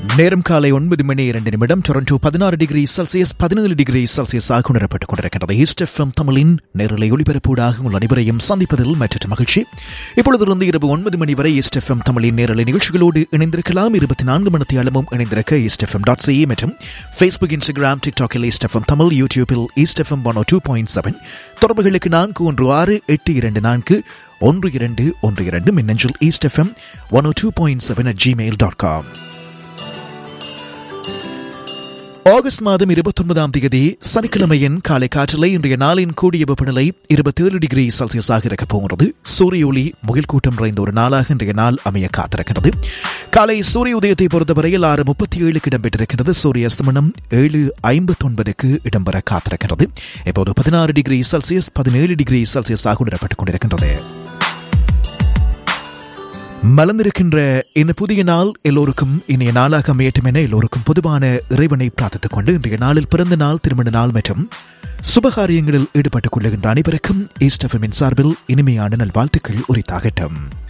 நேரம் காலை ஒன்பது மணி இரண்டு நிமிடம் டொரண்டோ பதினாறு டிகிரி செல்சியஸ் பதினேழு டிகிரி செல்சியஸாக உணரப்பட்டுக் கொண்டிருக்கிறது ஈஸ்ட் எஃப்எம் தமிழின் நேரலை ஒளிபரப்பூடாக உங்கள் அனைவரையும் சந்திப்பதில் மற்ற மகிழ்ச்சி இப்பொழுதிருந்து இரவு ஒன்பது மணி வரை ஈஸ்ட் எஃப்எம் தமிழின் நேரலை நிகழ்ச்சிகளோடு இணைந்திருக்கலாம் இருபத்தி நான்கு மணி அளவும் இணைந்திருக்க ஈஸ்ட் எஃப்எம் டாட் சிஇ மற்றும் ஃபேஸ்புக் இன்ஸ்டாகிராம் டிக்டாக்கில் ஈஸ்ட் எஃப்எம் தமிழ் யூடியூபில் East FM one two point seven தொடர்புகளுக்கு நான்கு ஒன்று ஆறு எட்டு இரண்டு நான்கு ஒன்று இரண்டு ஒன்று இரண்டு மின்னஞ்சல் East FM one two point seven at Gmail dot com August மாதம் இருபத்தொன்பதாம் தேதி சனிக்கிழமையின் காலை காற்றிலே இன்றைய நாளின் கூடிய வெப்பநிலை இருபத்தேழு டிகிரி செல்சியஸாக இருக்கப் போகிறது சூரிய ஒளி முகில் கூட்டம் நிறைந்த ஒரு நாளாக இன்றைய நாள் அமைய காத்திருக்கிறது காலை சூரிய உதயத்தை பொறுத்தவரையில் ஆறு முப்பத்தி ஏழுக்கு இடம்பெற்றிருக்கிறது சூரிய அஸ்தமனம் ஏழு ஐம்பத்தொன்பதுக்கு இடம்பெற காத்திருக்கிறது இப்போது பதினாறு டிகிரி செல்சியஸ் பதினேழு டிகிரி செல்சியஸாக உணரப்பட்டுக் கொண்டிருக்கின்றது மலர்ந்திருக்கின்ற இந்த புதிய நாள் எல்லோருக்கும் இனிய நாளாக அமையட்டும் என எல்லோருக்கும் பொதுவான இறைவனை பிரார்த்தித்துக் கொண்டு இன்றைய நாளில் பிறந்த நாள் திருமண நாள் மற்றும் சுபகாரியங்களில் ஈடுபட்டுக் கொள்ளுகின்ற அனைவருக்கும் ஈஸ்டஃபமின் சார்பில் இனிமையான நல்வாழ்த்துக்கள் உரித்தாகட்டும்